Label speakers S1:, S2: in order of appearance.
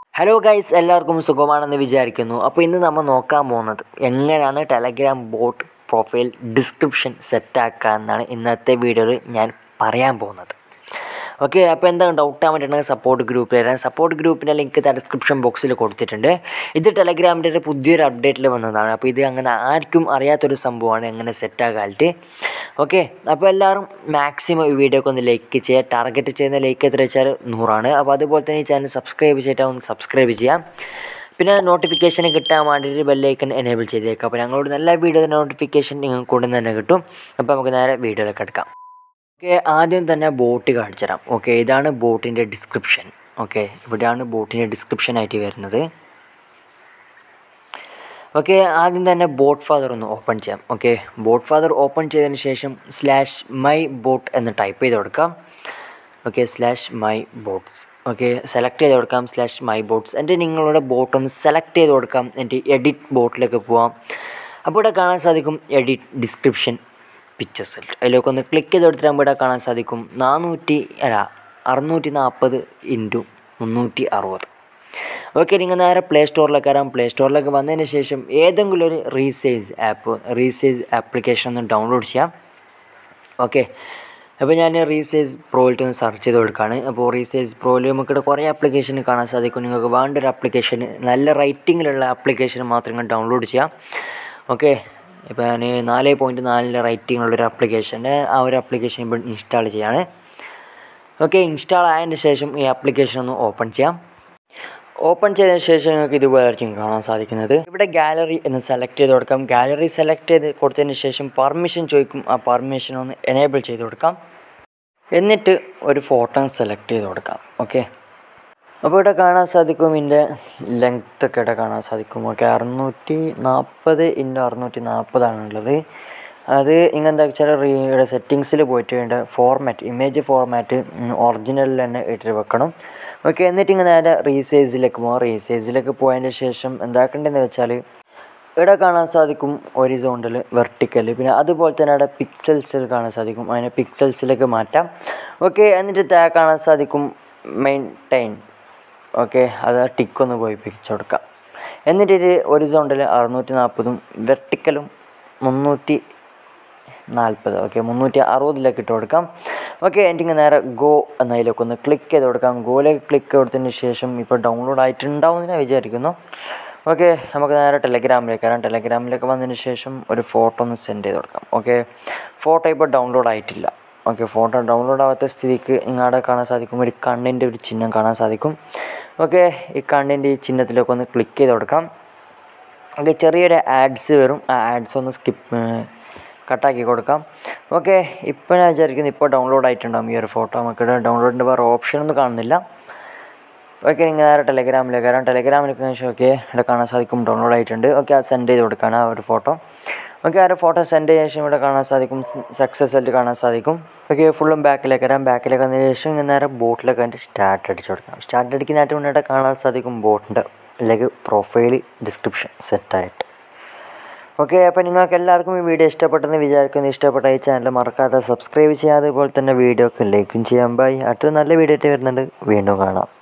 S1: hello guys എല്ലാവർക്കും സുഖമാണെന്ന് വിചാരിക്കുന്നു അപ്പോൾ ഇന്ന് നമ്മൾ നോക്കാൻ പോകുന്നത് എങ്ങനെയാണ് ടെലഗ്രാം ബോട്ട് പ്രൊഫൈൽ ഡിസ്ക്രിപ്ഷൻ സെറ്റാക്കുക എന്നാണ് ഇന്നത്തെ വീഡിയോയിൽ ഞാൻ പറയാൻ പോകുന്നത് ഓക്കെ അപ്പോൾ എന്താണ് ഡൗട്ട് ആവാൻ പറ്റുന്നത് സപ്പോർട്ട് ഗ്രൂപ്പിൽ വരാൻ സപ്പോർട്ട് ഗ്രൂപ്പിൻ്റെ ലിങ്ക് ഡിസ്ക്രിപ്ഷൻ ബോക്സിൽ കൊടുത്തിട്ടുണ്ട് ഇത് ടെലഗ്രാമിൻ്റെ ഒരു പുതിയൊരു അപ്ഡേറ്റിൽ വന്നതാണ് അപ്പോൾ ഇത് അങ്ങനെ ആർക്കും അറിയാത്തൊരു സംഭവമാണ് എങ്ങനെ സെറ്റാകാനായിട്ട് ഓക്കെ അപ്പോൾ എല്ലാവരും മാക്സിമം ഈ വീഡിയോക്ക് ഒന്ന് ലൈക്ക് ചെയ്യുക ടാർഗറ്റ് ചെയ്യുന്ന ലൈക്ക് എത്ര വെച്ചാൽ നൂറാണ് അപ്പോൾ അതുപോലെ തന്നെ ഈ ചാനൽ സബ്സ്ക്രൈബ് ചെയ്തിട്ട് ഒന്ന് സബ്സ്ക്രൈബ് ചെയ്യാം പിന്നെ നോട്ടിഫിക്കേഷൻ കിട്ടാൻ വേണ്ടിയിട്ട് ബെല്ലൈക്കൺ എനേബിൾ ചെയ്തേക്കാം അപ്പോൾ ഞങ്ങളോട് നല്ല വീഡിയോ നോട്ടിഫിക്കേഷൻ നിങ്ങൾക്ക് ഉടൻ തന്നെ കിട്ടും അപ്പോൾ നമുക്ക് നേരെ വീഡിയോയിലേക്ക് എടുക്കാം ഓക്കെ ആദ്യം തന്നെ ബോട്ട് കാണിച്ചു തരാം ഓക്കെ ഇതാണ് ബോട്ടിൻ്റെ ഡിസ്ക്രിപ്ഷൻ ഓക്കെ ഇവിടെയാണ് ബോട്ടിൻ്റെ ഡിസ്ക്രിപ്ഷൻ ആയിട്ട് വരുന്നത് ഓക്കെ ആദ്യം തന്നെ ബോട്ട് ഫാദർ ഒന്ന് ഓപ്പൺ ചെയ്യാം ഓക്കെ ബോട്ട് ഫാദർ ഓപ്പൺ ചെയ്തതിന് ശേഷം സ്ലാഷ് മൈ ബോട്ട് എന്ന് ടൈപ്പ് ചെയ്ത് കൊടുക്കാം okay slash my bots okay select ചെയ്ത് കൊടുക്കാം സ്ലാഷ് മൈ ബോട്ട്സ് എന്നിട്ട് നിങ്ങളുടെ ബോട്ട് ഒന്ന് സെലക്ട് ചെയ്ത് കൊടുക്കാം എന്നിട്ട് എഡിറ്റ് ബോട്ടിലേക്ക് പോവാം അപ്പോൾ ഇവിടെ കാണാൻ സാധിക്കും എഡിറ്റ് ഡിസ്ക്രിപ്ഷൻ പിക്ചേഴ്സ് അതിലേക്ക് ഒന്ന് ക്ലിക്ക് ചെയ്ത് കൊടുത്തിട്ട് ഇവിടെ കാണാൻ സാധിക്കും നാനൂറ്റി അല്ല അറുന്നൂറ്റി നാൽപ്പത് ഇൻറ്റു മുന്നൂറ്റി അറുപത് ഓക്കെ നിങ്ങൾ നേരെ പ്ലേ സ്റ്റോറിലേക്ക് വരാം പ്ലേ സ്റ്റോറിലേക്ക് വന്നതിന് ശേഷം ഏതെങ്കിലും ഒരു റീസൈസ് ആപ്പ് റീസൈസ് ആപ്ലിക്കേഷൻ ഒന്ന് ഡൗൺലോഡ് ചെയ്യാം ഓക്കെ അപ്പോൾ ഞാൻ റീസൈസ് പ്രോയിലിട്ട് ഒന്ന് സെർച്ച് ചെയ്ത് കൊടുക്കുകയാണ് അപ്പോൾ റീസൈസ് പ്രോയിൽ നമുക്കിവിടെ കുറേ ആപ്ലിക്കേഷൻ കാണാൻ സാധിക്കും നിങ്ങൾക്ക് വേണ്ട ഒരു ആപ്ലിക്കേഷൻ നല്ല റൈറ്റിങ്ങിലുള്ള ആപ്ലിക്കേഷൻ മാത്രം നിങ്ങൾ ഡൗൺലോഡ് ചെയ്യാം ഓക്കെ ഇപ്പോൾ ഞാൻ നാല് പോയിൻറ്റ് നാലിൻ്റെ റൈറ്റിങ്ങുള്ളൊരു ആപ്ലിക്കേഷൻ്റെ ആ ഒരു ആപ്ലിക്കേഷൻ ഇപ്പോൾ ഇൻസ്റ്റാൾ ചെയ്യാണ് ഓക്കെ ഇൻസ്റ്റാൾ ആയതിന് ശേഷം ഈ ആപ്ലിക്കേഷൻ ഒന്ന് ഓപ്പൺ ചെയ്യാം ഓപ്പൺ ചെയ്തതിന് ശേഷം നിങ്ങൾക്ക് ഇതുപോലായിരിക്കും കാണാൻ സാധിക്കുന്നത് ഇവിടെ ഗാലറി എന്ന് സെലക്ട് ചെയ്ത് കൊടുക്കാം ഗാലറി സെലക്ട് ചെയ്ത് കൊടുത്തതിന് ശേഷം പെർമിഷൻ ചോദിക്കും ആ പെർമിഷൻ ഒന്ന് എനേബിൾ ചെയ്ത് കൊടുക്കാം എന്നിട്ട് ഒരു ഫോട്ടോ സെലക്ട് ചെയ്ത് കൊടുക്കാം ഓക്കെ അപ്പോൾ ഇവിടെ കാണാൻ സാധിക്കും ഇതിൻ്റെ ലെങ്ത് ഒക്കെ ഇവിടെ കാണാൻ സാധിക്കും ഓക്കെ അറുന്നൂറ്റി നാൽപ്പത് ഇൻറ്റു അറുന്നൂറ്റി നാൽപ്പതാണുള്ളത് അത് ഇങ്ങനെന്താ വെച്ചാൽ ഇവിടെ സെറ്റിങ്സിൽ പോയിട്ട് വേണ്ട ഫോർമാറ്റ് ഇമേജ് ഫോർമാറ്റ് ഒറിജിനലിൽ തന്നെ ഇട്ട് വെക്കണം ഓക്കെ എന്നിട്ട് ഇങ്ങനെ നേരെ റീസൈസിലേക്ക് പോകാം റീസൈസിലേക്ക് പോയതിന് ശേഷം എന്താക്കേണ്ടതെന്ന് വെച്ചാൽ ഇവിടെ കാണാൻ സാധിക്കും ഒരിസോണ്ടൽ വെർട്ടിക്കൽ പിന്നെ അതുപോലെ തന്നെ അവിടെ പിക്സൽസിൽ കാണാൻ സാധിക്കും അതിനെ പിക്സൽസിലേക്ക് മാറ്റാം ഓക്കെ എന്നിട്ട് താ കാണാൻ സാധിക്കും മെയിൻറ്റൈൻ ഓക്കെ അത് ടിക്കൊന്ന് പോയി പിടിച്ചു കൊടുക്കാം എന്നിട്ട് ഇത് ഒരിസോണ്ടൽ അറുന്നൂറ്റി നാൽപ്പതും വെർട്ടിക്കലും മുന്നൂറ്റി നാൽപ്പത് ഓക്കെ മുന്നൂറ്റി അറുപതിലേക്ക് ഇട്ട് കൊടുക്കാം ഓക്കെ എനിക്ക് നേരെ ഗോ എന്നതിലേക്ക് ഒന്ന് ക്ലിക്ക് ചെയ്ത് കൊടുക്കാം ഗോയിലേക്ക് ക്ലിക്ക് കൊടുത്തതിന് ശേഷം ഇപ്പോൾ ഡൗൺലോഡ് ആയിട്ടുണ്ടാവുമെന്ന് ഞാൻ വിചാരിക്കുന്നു ഓക്കെ നമുക്ക് നേരെ ടെലഗ്രാമിലേക്ക് വരാം ടെലഗ്രാമിലേക്ക് വന്നതിന് ശേഷം ഒരു ഫോട്ടോ ഒന്ന് സെൻഡ് ചെയ്ത് കൊടുക്കാം ഓക്കെ ഫോട്ടോ ഇപ്പോൾ ഡൗൺലോഡ് ആയിട്ടില്ല ഓക്കെ ഫോട്ടോ ഡൗൺലോഡ് ആവാത്ത സ്ഥിതിക്ക് ഇങ്ങാടെ കാണാൻ സാധിക്കും ഒരു കണ്ണിൻ്റെ ഒരു ചിഹ്നം കാണാൻ സാധിക്കും ഓക്കെ ഈ കണ്ണിൻ്റെ ഈ ചിഹ്നത്തിലേക്ക് ഒന്ന് ക്ലിക്ക് ചെയ്ത് കൊടുക്കാം ഓക്കെ ചെറിയൊരു ആഡ്സ് വരും ആ ആഡ്സ് ഒന്ന് സ്കിപ്പ് കട്ടാക്കി കൊടുക്കാം ഓക്കെ ഇപ്പോൾ ഞാൻ വിചാരിക്കുന്നത് ഇപ്പോൾ ഡൗൺലോഡ് ആയിട്ടുണ്ടാകും ഈ ഒരു ഫോട്ടോ നമുക്കിവിടെ ഡൗൺലോഡിൻ്റെ വേറെ ഓപ്ഷൻ ഒന്നും കാണുന്നില്ല ഓക്കെ നിങ്ങൾ നേരെ ടെലഗ്രാമിലേക്ക് വരാം ടെലഗ്രാമിലേക്ക് ശേഷം ഓക്കെ ഇവിടെ കാണാൻ സാധിക്കും ഡൗൺലോഡ് ആയിട്ടുണ്ട് ഓക്കെ അത് സെൻഡ് ചെയ്ത് കൊടുക്കുകയാണ് ആ ഒരു ഫോട്ടോ ഓക്കെ ആ ഒരു ഫോട്ടോ സെൻഡ് ചെയ്ത ശേഷം ഇവിടെ കാണാൻ സാധിക്കും സക്സസ് ആയിട്ട് കാണാൻ സാധിക്കും ഓക്കെ ഫുള്ളും ബാക്കിലേക്ക് വരാം ബാക്കിലേക്ക് വന്നതിന് ശേഷം ഇങ്ങനെ നേരെ ബോട്ടിലേക്ക് വന്നിട്ട് സ്റ്റാർട്ട് അടിച്ച് കൊടുക്കാം സ്റ്റാർട്ട് അടിക്കുന്നതായിട്ട് മുന്നേ കാണാൻ സാധിക്കും ബോട്ടിൻ്റെ അല്ലെങ്കിൽ പ്രൊഫൈൽ ഡിസ്ക്രിപ്ഷൻ സെറ്റായിട്ട് ഓക്കെ അപ്പോൾ നിങ്ങൾക്ക് എല്ലാവർക്കും ഈ വീഡിയോ ഇഷ്ടപ്പെട്ടെന്ന് വിചാരിക്കുന്നു ഇഷ്ടപ്പെട്ട ഈ ചാനൽ മറക്കാതെ സബ്സ്ക്രൈബ് ചെയ്യാതെ അതുപോലെ തന്നെ വീഡിയോക്ക് ലൈക്കും ചെയ്യാൻ ബൈ അടുത്ത നല്ല വീഡിയോ ആയിട്ട് വരുന്നുണ്ട് വീണ്ടും കാണാം